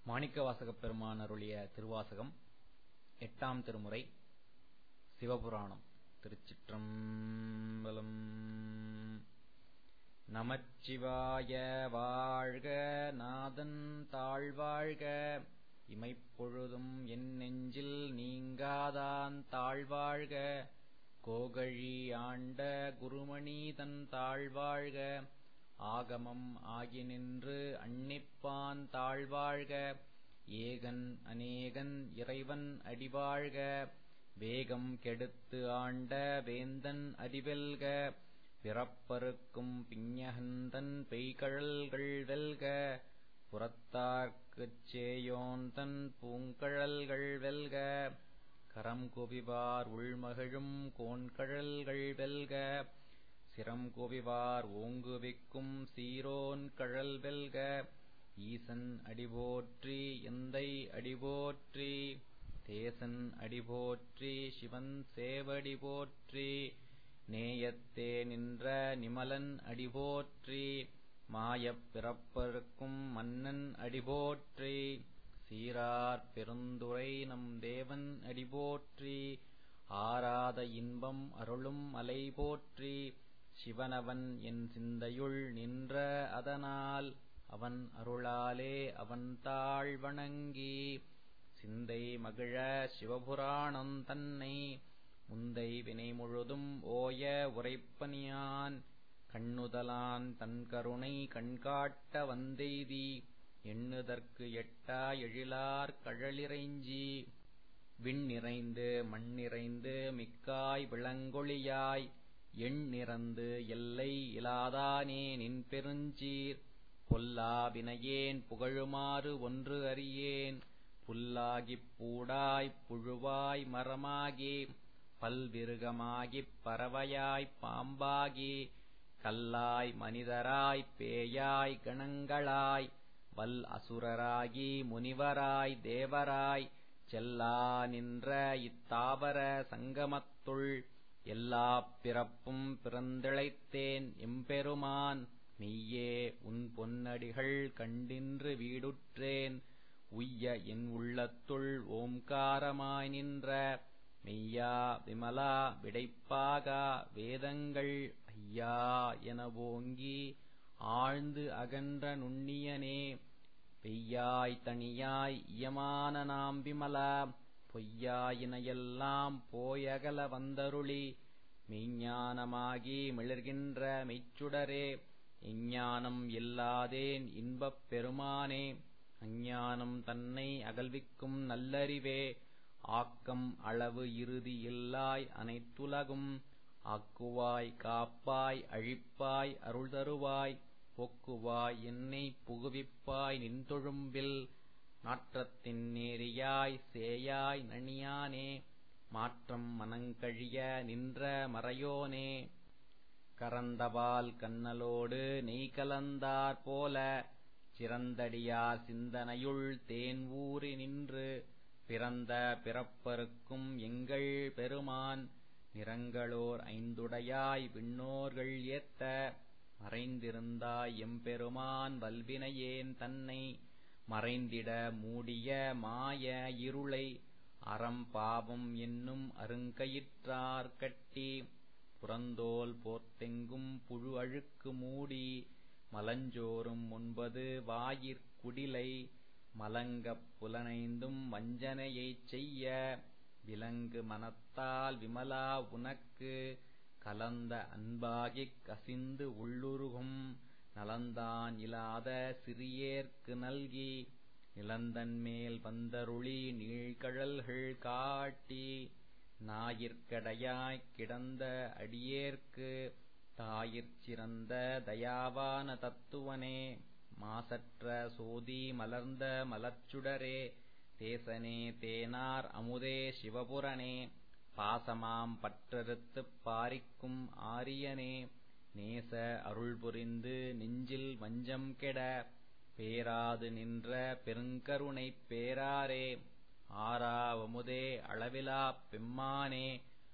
மாணிக்கவாசகப் பெருமான் அருளிய திருவாசகம் எட்டாம் திருமுறை சிவபுராணம் திருச்சிற்றம்பலம் நமச்சிவாய வாழ்க நாதன் தாழ்வாழ்க இமைப்பொழுதும் என் நெஞ்சில் நீங்காதான் தாழ்வாழ்க கோகழி ஆண்ட குருமணி தன் தாழ்வாழ்க ஆகமம் ஆகி நின்று அன்னிப்பான் தாழ்வாழ்க ஏகன் அநேகன் இறைவன் அடிவாழ்க வேகம் கெடுத்து ஆண்ட வேந்தன் அடிவெல்க பிறப்பருக்கும் பிஞகந்தன் பெய்கழல்கள் வெல்க புறத்தார்க்குச் சேயோன்தன் பூங்கழல்கள் வெல்க கரம் குவிவார் உள்மகிழும் கோன்கழல்கள் வெல்க சிரம் குவிவார் ஓங்குவிக்கும் சீரோன் கழல் வெல்க ஈசன் அடிபோற்றி எந்தை அடிபோற்றி தேசன் அடிபோற்றி சிவன் சேவடி போற்றி நேயத்தே நின்ற நிமலன் அடிபோற்றி மாயப் பிறப்பருக்கும் மன்னன் அடிபோற்றி சீரார் பெருந்துரை நம் தேவன் அடிபோற்றி ஆராத இன்பம் அருளும் அலை போற்றி சிவனவன் என் சிந்தையுள் நின்ற அதனால் அவன் அருளாலே அவன் தாழ் வணங்கி சிந்தை மகிழ சிவபுராணம் தன்னை முந்தை வினை முழுதும் ஓய உரைப்பனியான் கண்ணுதலான் தன் கருணை கண்காட்ட வந்தெய்தி எண்ணுதற்கு எட்டா எழிலார் கழலிறைஞ்சி விண்ணிறைந்து மண்ணிறைந்து மிக்காய் விளங்கொழியாய் எண் நிறந்து எல்லை இலாதானே நின் பெருஞ்சீர் பொல்லா வினையேன் புகழுமாறு ஒன்று அறியேன் புல்லாகிப் பூடாய் புழுவாய் மரமாகி பல்விருகமாகிப் பறவையாய்ப் பாம்பாகி கல்லாய் மனிதராய் பேயாய் கணங்களாய் வல் அசுரராகி முனிவராய் தேவராய் செல்லா நின்ற இத்தாவர சங்கமத்துள் எல்லாப் பிறப்பும் பிறந்திழைத்தேன் எம்பெருமான் மெய்யே உன் பொன்னடிகள் கண்டின்று வீடுற்றேன் உய்ய என் உள்ளத்துள் ஓம்காரமாய் நின்ற மெய்யா விமலா விடைப்பாகா வேதங்கள் ஐயா என ஓங்கி ஆழ்ந்து அகன்ற நுண்ணியனே பெய்யாய் தனியாய் இயமான நாம் விமலா பொய்யாயினையெல்லாம் போயகல வந்தருளி மெய்ஞானமாகி மிளர்கின்ற மெய்ச்சுடரே எஞ்ஞானம் இல்லாதேன் இன்பப் பெருமானே அஞ்ஞானம் தன்னை அகல்விக்கும் நல்லறிவே ஆக்கம் அளவு இறுதி இல்லாய் அனைத்துலகும் ஆக்குவாய் காப்பாய் அழிப்பாய் அருள் தருவாய் போக்குவாய் என்னை புகுவிப்பாய் நின்தொழும்பில் நாற்றத்தின் நேரியாய் சேயாய் நணியானே மாற்றம் மனங்கழிய நின்ற மறையோனே கரந்தபால் கண்ணலோடு நெய் கலந்தார் போல சிறந்தடியார் சிந்தனையுள் தேன் ஊறி நின்று பிறந்த பிறப்பருக்கும் எங்கள் பெருமான் நிறங்களோர் ஐந்துடையாய் விண்ணோர்கள் ஏத்த மறைந்திருந்தாய் எம்பெருமான் வல்வினையேன் தன்னை மறைந்திட மூடிய மாய இருளை அறம் பாவம் என்னும் அருங்கயிற்றார் கட்டி புறந்தோல் போர்த்தெங்கும் புழு அழுக்கு மூடி மலஞ்சோறும் ஒன்பது வாயிற்குடிலை மலங்கப் புலனைந்தும் வஞ்சனையைச் செய்ய விலங்கு மனத்தால் விமலா உனக்கு கலந்த அன்பாகிக் கசிந்து உள்ளுருகும் நலந்தான் இலாத சிறியேற்கு நல்கி நிலந்தன்மேல் வந்தருளி நீழ்கழல்கள் காட்டி ஞாயிற்கடையாய்க் கிடந்த அடியேற்கு தாயிற் சிறந்த தயாவான தத்துவனே மாசற்ற சோதி மலர்ந்த மலர்ச்சுடரே தேசனே தேனார் அமுதே சிவபுரனே பாசமாம் பற்றறுத்துப் பாரிக்கும் ஆரியனே நேச அருள் புரிந்து நெஞ்சில் வஞ்சம் கெட பேராது நின்ற பெருங்கருணைப் பேராரே ஆறாவமுதே அளவிலாப் பெம்மானே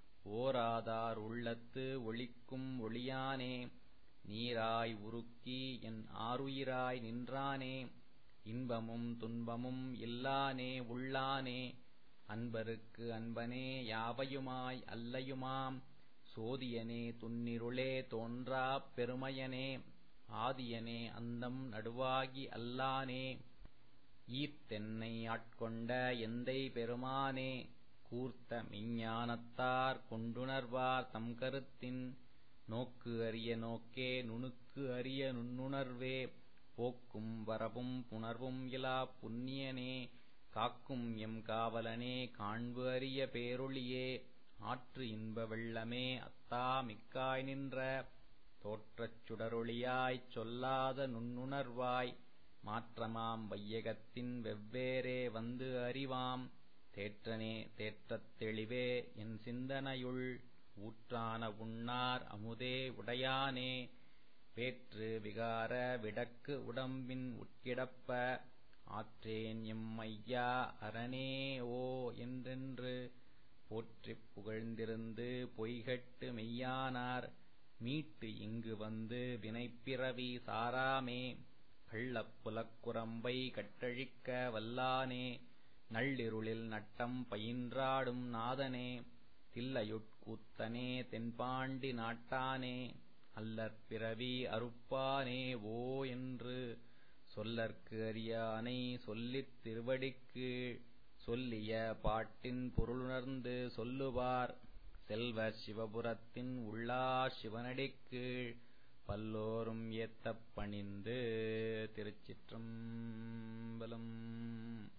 ஓராதார் உள்ளத்து ஒளிக்கும் ஒளியானே நீராய் உருக்கி என் ஆருயிராய் நின்றானே இன்பமும் துன்பமும் இல்லானே உள்ளானே அன்பருக்கு அன்பனே யாவையுமாய் அல்லையுமாம் சோதியனே துன்னிருளே தோன்றாப் பெருமையனே ஆதியனே அந்தம் நடுவாகி அல்லானே ஈர்த்தென்னை ஆட்கொண்ட எந்தை பெருமானே கூர்த்த மெஞ்ஞானத்தார் கொண்டுணர்வார் தம் கருத்தின் நோக்கு அறிய நோக்கே நுணுக்கு அறிய நுண்ணுணர்வே போக்கும் வரவும் புணர்வும் இலாப் புண்ணியனே காக்கும் எம் காவலனே காண்பு அறிய பேரொளியே ஆற்று இன்ப வெள்ளமே அத்தா மிக்காய் நின்ற தோற்றச் சுடரொளியாய்ச் சொல்லாத நுண்ணுணர்வாய் மாற்றமாம் வையகத்தின் வெவ்வேறே வந்து அறிவாம் தேற்றனே தேற்றத் தெளிவே என் சிந்தனையுள் ஊற்றான உண்ணார் அமுதே உடையானே வேற்று விகார விடக்கு உடம்பின் உட்கிடப்ப ஆற்றேன் எம் ஐயா அரணே ஓ என்றென்று போற்றிப் புகழ்ந்திருந்து பொய்கட்டு மெய்யானார் மீட்டு இங்கு வந்து வினைப்பிறவி சாராமே கள்ளப் புலக்குரம்பை கட்டழிக்க வல்லானே நள்ளிருளில் நட்டம் பயின்றாடும் நாதனே தில்லையுட்கூத்தனே தென்பாண்டி நாட்டானே அல்லற் பிறவி அறுப்பானே ஓ என்று சொல்லற்கு அறியானை சொல்லித் திருவடிக்கீழ் சொல்லிய பாட்டின் பொருளுணர்ந்து சொல்லுவார் செல்வர் சிவபுரத்தின் உள்ளார் சிவனடிக்கீழ் பல்லோரும் ஏத்தப் பணிந்து திருச்சிற்றம்பலம்